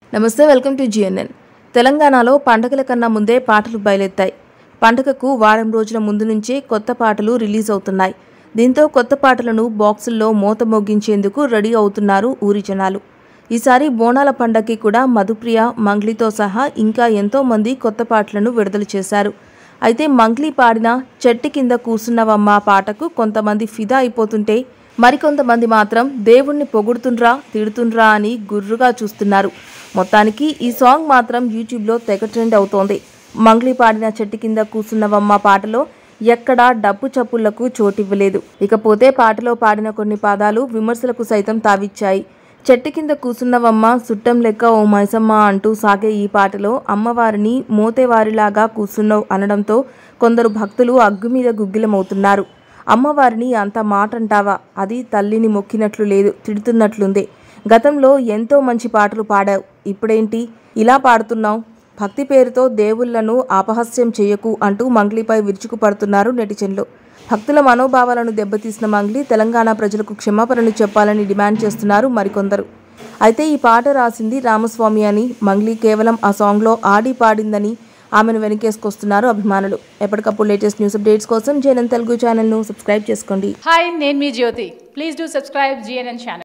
నమస్తే welcome to GNN తెలంగాణలో పండగల కన్నా ముందే పాటలు బయలెత్తాయి పండగకు వారం రోజుల ముందు నుంచే కొత్త పాటలు రిలీజ్ అవుతున్నాయి దీంతో కొత్త పాటలను బాక్సుల్లో మూత మోగించేందుకు రెడీ అవుతున్నారు ఊరి జనాలు ఈసారి బోనాల పండగకి కూడా మధుప్రియ మంగ్లీతో సహా ఇంకా ఎంతో మంది కొత్త పాటలను విడుదల చేశారు అయితే మంగ్లీ పాడిన చెట్టు కింద కూసున్నవమ్మ పాటకు కొంతమంది ఫిదా అయిపోతుంటే మరికొంతమంది మాత్రం దేవుణ్ణి పొగుడుతుండ్రా తిడుతుండ్రా అని గుర్రుగా చూస్తున్నారు మొత్తానికి ఈ సాంగ్ మాత్రం యూట్యూబ్లో తెగ ట్రెండ్ అవుతోంది మంగ్లీ పాడిన చెట్టు కింద కూసున్నవమ్మ పాటలో ఎక్కడా డప్పు చప్పుళ్లకు చోటివ్వలేదు ఇకపోతే పాటలో పాడిన కొన్ని పాదాలు విమర్శలకు సైతం తావిచ్చాయి చెట్టు కింద కూసున్నవమ్మ సుట్టం లెక్క ఓ మైసమ్మ అంటూ సాగే ఈ పాటలో అమ్మవారిని మోతేవారిలాగా కూసున్నవ్ అనడంతో కొందరు భక్తులు అగ్గు మీద గుగ్గిలమవుతున్నారు అమ్మవారిని అంత మాట అంటావా అది తల్లిని మొక్కినట్లు లేదు తిడుతున్నట్లుంది గతంలో ఎంతో మంచి పాటలు పాడావు ఇప్పుడేంటి ఇలా పాడుతున్నావు భక్తి పేరుతో దేవుళ్లను అపహాస్యం చేయకు అంటూ మంగ్లీపై విరుచుకుపడుతున్నారు నెటిజన్లు భక్తుల మనోభావాలను దెబ్బతీసిన మంగ్లీ తెలంగాణ ప్రజలకు క్షమాపణలు చెప్పాలని డిమాండ్ చేస్తున్నారు మరికొందరు అయితే ఈ పాట రాసింది రామస్వామి అని మంగ్లీ కేవలం ఆ సాంగ్లో ఆడి పాడిందని ఆమెను వెనకేసుకొస్తున్నారు అభిమానులు ఎప్పటికప్పుడు లేటెస్ట్ న్యూస్ అప్డేట్స్ కోసం జేఎన్ఎన్ తెలుగు ఛానల్ను సబ్స్క్రైబ్ చేసుకోండి హాయ్ నేను మీ Jyothi please do subscribe GNN channel